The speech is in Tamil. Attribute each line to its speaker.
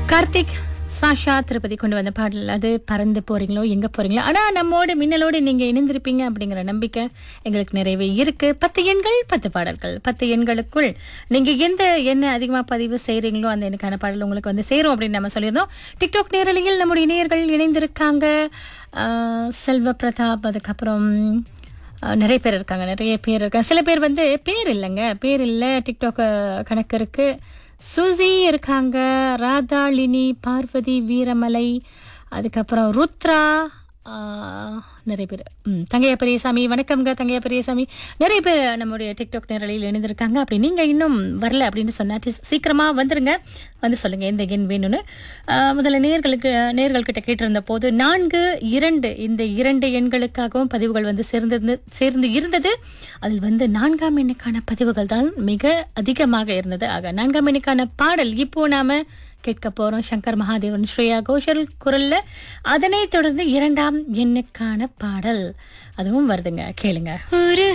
Speaker 1: கார்த்திக் சாஷா திருப்பதி கொண்டு வந்த பாடல் அது பறந்து போறீங்களோ எங்க போறீங்களோ ஆனா நம்மோட மின்னலோடு நீங்க இணைந்திருப்பீங்க அப்படிங்கிற நம்பிக்கை எங்களுக்கு நிறையவே இருக்கு பத்து எண்கள் பத்து பாடல்கள் பத்து எண்களுக்குள் நீங்க எந்த எண்ணை அதிகமா பதிவு செய்றீங்களோ அந்த எண்ணுக்கான பாடல் உங்களுக்கு வந்து சேரும் அப்படின்னு நம்ம சொல்லியிருந்தோம் டிக்டாக் நேரலையில் நம்முடைய நேயர்கள் இணைந்திருக்காங்க ஆஹ் செல்வ பிரதாப் அதுக்கப்புறம் அஹ் நிறைய பேர் இருக்காங்க நிறைய பேர் இருக்காங்க சில பேர் வந்து பேர் இல்லைங்க பேர் இல்லை டிக்டாக் அஹ், கணக்கு இருக்கு சுசி இருக்காங்க ராதாளினி பார்வதி வீரமலை அதுக்கப்புறம் ருத்ரா ஆஹ், நிறைய பேர் ம், தங்கையா பெரியசாமி வணக்கம்ங்க தங்கையா பெரியசாமி நிறைய பேர் நம்முடைய டிக்டாக் நேரலையில் இணைந்திருக்காங்க அப்படி நீங்கள் இன்னும் வரல அப்படின்னு சொன்னா டி- சீக்கிரமா வந்துருங்க வந்து சொல்லுங்க எந்த எண் வேணும்னு ஆஹ், முதல்ல நேர்களுக்கு நேர்கள் கிட்ட கேட்டிருந்த போது நான்கு இரண்டு இந்த இரண்டு எண்களுக்காகவும் பதிவுகள் வந்து சேர்ந்து சேர்ந்து இருந்தது அதில் வந்து நான்காம் எண்ணுக்கான பதிவுகள் தான் மிக அதிகமாக இருந்தது ஆக நான்காம் எண்ணுக்கான பாடல் இப்போ நாம கேட்க போறோம் சங்கர் மகாதேவன் ஸ்ரேயா கோஷல் குரல்ல அதனைத் தொடர்ந்து இரண்டாம் எண்ணுக்கான பாடல் அதுவும் வருதுங்க கேளுங்க
Speaker 2: ஒரு